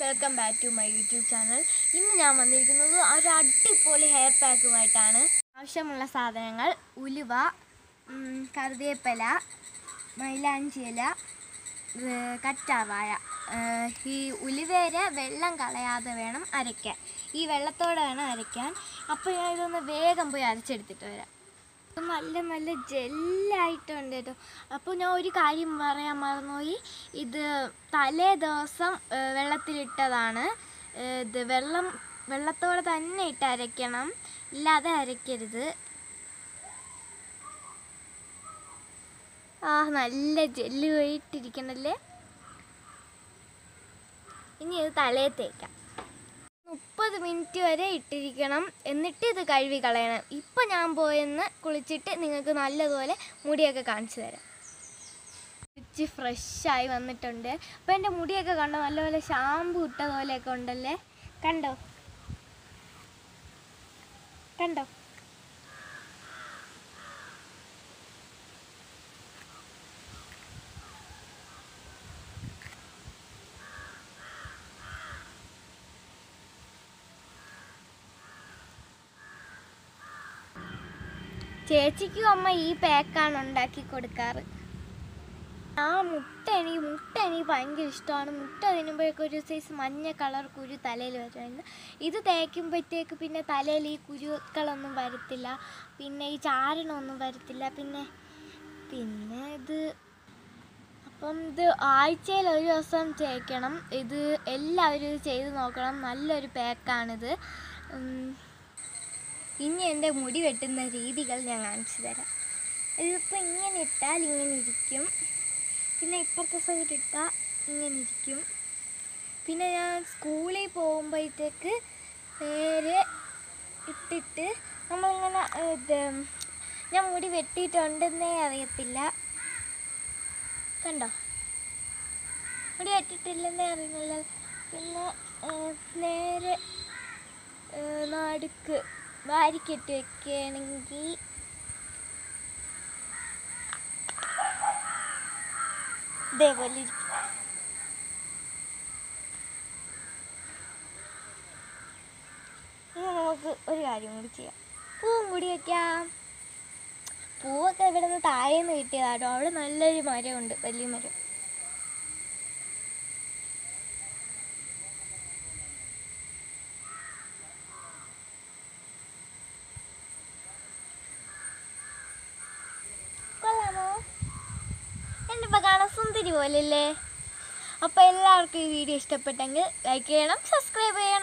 Welcome back to my YouTube channel ഇന്ന് ഞാൻ വന്നിരിക്കുന്നത് ഒരു അടിപൊളി ഹെയർ പാക്കുമായിട്ടാണ് ആവശ്യമുള്ള സാധനങ്ങൾ ഉലുവ ഉം, കറിവേപ്പില മൈലാഞ്ചി ഇല ഏർ, കറ്റാവായ ഏർ, ഈ ഉലുവേര വെള്ളം കളയാതെ വേണം അരയ്ക്കാൻ ഈ വെള്ളത്തോടെ വേണം അരയ്ക്കാൻ അപ്പോൾ ഞാൻ ഇതൊന്ന് വേഗം പോയി അരച്ചെടുത്തിട്ട് വരാം ഇത് നല്ല നല്ല ജെല്ലായിട്ടുണ്ട് കേട്ടോ അപ്പോൾ ഞാൻ ഒരു കാര്യം പറയാൻ മറന്നുപോയി ഇത് തലേ ദിവസം ഏർ, വെള്ളത്തിലിട്ടതാണ് ഏർ, ഇത് വെള്ളം വെള്ളത്തോടെ തന്നെ ഇട്ട് അരയ്ക്കണം ഇല്ലാതെ അരയ്ക്കരുത് ആ നല്ല ജെല്ല് പോയിട്ടിരിക്കണല്ലേ ഇനി ഇത് തലയെ തേക്കാം മുപ്പത് മിനിറ്റ് വരെ ഇട്ടിരിക്കണം എന്നിട്ട് ഇത് കഴുകി കളയണം ഇപ്പം ഞാൻ പോയെന്ന് കുളിച്ചിട്ട് നിങ്ങൾക്ക് നല്ലതുപോലെ മുടിയൊക്കെ കാണിച്ചു തരാം കുളിച്ച് ഫ്രഷായി വന്നിട്ടുണ്ട് അപ്പോൾ എൻ്റെ മുടിയൊക്കെ കണ്ടോ നല്ലപോലെ ഷാമ്പു ഇട്ട പോലെയൊക്കെ ഉണ്ടല്ലേ കണ്ടോ കണ്ടോ ചേച്ചിക്കും അമ്മ ഈ പാക്കാണ് ഉണ്ടാക്കി കൊടുക്കാറ് ആ മുട്ട എനിക്ക് മുട്ട എനിക്ക് ഭയങ്കര ഇഷ്ടമാണ് മുട്ട തിന്നുമ്പോഴേക്കും ഒരു സൈസ് മഞ്ഞ കളർ കുരു തലയിൽ വരുമായിരുന്നു ഇത് തേക്കുമ്പോഴത്തേക്ക് പിന്നെ തലയിൽ ഈ കുരുക്കളൊന്നും വരത്തില്ല പിന്നെ ഈ ചാരണമൊന്നും വരത്തില്ല പിന്നെ പിന്നെ ഇത് അപ്പം ഇത് ആഴ്ചയിൽ ഒരു ദിവസം തേക്കണം ഇത് എല്ലാവരും ഇത് ചെയ്ത് നോക്കണം നല്ലൊരു പാക്കാണിത് ഉം. ഇനി എൻ്റെ മുടി വെട്ടുന്ന രീതികൾ ഞാൻ കാണിച്ചു തരാം ഇതിപ്പോൾ ഇങ്ങനെ ഇട്ടാൽ ഇങ്ങനെ ഇരിക്കും പിന്നെ ഇപ്പുറത്തെ സൈഡ് ഇട്ടാൽ ഇങ്ങനെ ഇരിക്കും പിന്നെ ഞാൻ സ്കൂളിൽ പോകുമ്പോഴത്തേക്ക് നേരെ ഇട്ടിട്ട് നമ്മളിങ്ങനെ ഏർ, ഇത് ഞാൻ മുടി വെട്ടിയിട്ടുണ്ടെന്നേ അറിയത്തില്ല കണ്ടോ മുടി വെട്ടിട്ടില്ലെന്നേ അറിയുന്നില്ല പിന്നെ ഏർ, നേരെ ഏർ, നടുക്ക് വാരിക്കെട്ടി വെക്കുകയാണെങ്കിൽ ഇതേപോലെ ഇരിക്കും ഇനി നമുക്ക് ഒരു കാര്യം കൂടി ചെയ്യാം പൂവും കൂടി വെക്കാം പൂവൊക്കെ ഇവിടെ നിന്ന് താഴേന്ന് കിട്ടിയതാട്ടോ അവിടെ നല്ലൊരു മരമുണ്ട് വലിയ മരം കൊള്ളാമോ എൻ്റെ ഇപ്പം കാണാൻ സുന്ദരി പോലല്ലേ അപ്പോൾ എല്ലാവർക്കും ഈ വീഡിയോ ഇഷ്ടപ്പെട്ടെങ്കിൽ ലൈക്ക് ചെയ്യണം സബ്സ്ക്രൈബ് ചെയ്യണം